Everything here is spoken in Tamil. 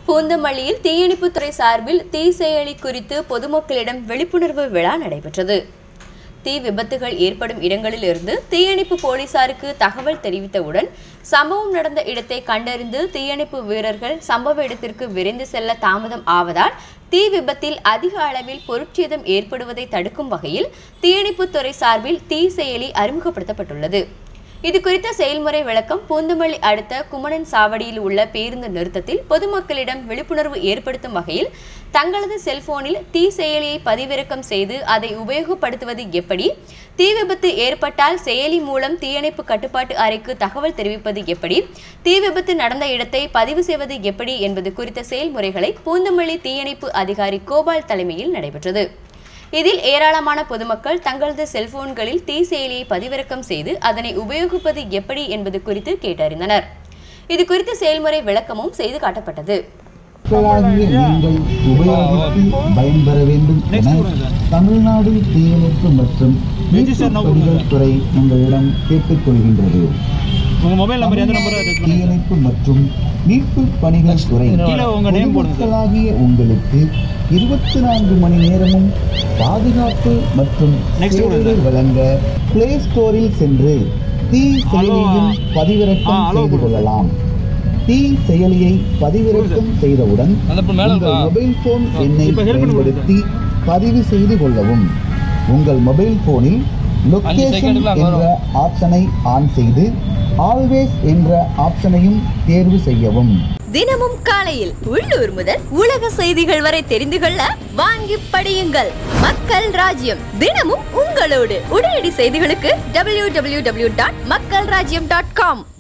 பூந்தமல்லியில் தீயணைப்புத்துறை சார்பில் தீ செயலி குறித்து பொதுமக்களிடம் விழிப்புணர்வு விழா நடைபெற்றது தீ விபத்துகள் ஏற்படும் இடங்களில் இருந்து தீயணைப்பு போலீசாருக்கு தகவல் தெரிவித்தவுடன் சம்பவம் நடந்த இடத்தை கண்டறிந்து தீயணைப்பு வீரர்கள் சம்பவ இடத்திற்கு விரைந்து செல்ல தாமதம் ஆவதால் தீ விபத்தில் அதிக அளவில் பொருட்சேதம் ஏற்படுவதை தடுக்கும் வகையில் தீயணைப்புத்துறை சார்பில் தீ செயலி அறிமுகப்படுத்தப்பட்டுள்ளது இது குறித்த செயல்முறை விளக்கம் பூந்தமல்லி அடுத்த குமணன் சாவடியில் உள்ள பேருந்து நிறுத்தத்தில் பொதுமக்களிடம் விழிப்புணர்வு ஏற்படுத்தும் வகையில் தங்களது செல்போனில் தீ செயலியை பதிவிறக்கம் செய்து அதை உபயோகப்படுத்துவது எப்படி தீ விபத்து ஏற்பட்டால் செயலி மூலம் தீயணைப்பு கட்டுப்பாட்டு அறைக்கு தகவல் தெரிவிப்பது எப்படி தீ விபத்து நடந்த இடத்தை பதிவு செய்வது எப்படி என்பது குறித்த செயல்முறைகளை பூந்தமல்லி தீயணைப்பு அதிகாரி கோபால் தலைமையில் நடைபெற்றது இதில் ஏராளமான பொதுமக்கள் தங்களது செல்போன்களில் தீ செயலியை பதிவிறக்கம் செய்து அதனை உபயோகிப்பது எப்படி என்பது குறித்து கேட்டறிந்தனர் இது குறித்த செயல்முறை விளக்கமும் செய்து காட்டப்பட்டது மக்களாகிய நீங்கள் உபயோகித்து பயன்பெற வேண்டும் என தமிழ்நாடு தீயணைப்பு மற்றும் மீட்புப் பணிகள் துறை உங்களிடம் கேட்டுக்கொள்கின்றது உங்க மொபைல் நம்பர் எந்த நம்பர் டச் பண்ணுங்க தீயணைப்பு மற்றும் மீட்பு பணிகள் துறை கீழே உங்க name போடுங்க சார். பொதுமக்களாகிய உங்களுக்கு இருபத்தி நான்கு மணி நேரமும் பாதுகாப்பு மற்றும் Next கொடுங்க. சேவைகள் வழங்க பிளே ஸ்டோரில் சென்று தீ செயலியையும் பதிவிறக்கம் ஆ, allow செய்து கொடுங்க. கொள்ளலாம் தீ செயலியை பதிவிறக்கம் செய்தவுடன் அந்த மேல உங்கள் இருக்கா? மொபைல் போன் எண்ணை இப்ப help பண்ணி கொடுங்க. பயன்படுத்தி பதிவு செய்து கொள்ளவும் உங்கள் மொபைல் போனில் லொகேஷன் செகண்ட்ல அங்க என்ற ஆப்ஷனை ஆன் செய்து ஆல்வேஸ் என்ற ஆப்ஷனையும் தேர்வு செய்யவும் தினமும் காலையில் உள்ளூர் முதல் உலக செய்திகள் வரை தெரிந்து கொள்ள வாங்கி படியுங்கள் மக்கள் ராஜ்யம் தினமும் உங்களோடு உடனடி செய்திகளுக்கு டபிள்யூ டபிள்யூ டபிள்யூ டாட் மக்கள் ராஜ்யம் டாட் காம்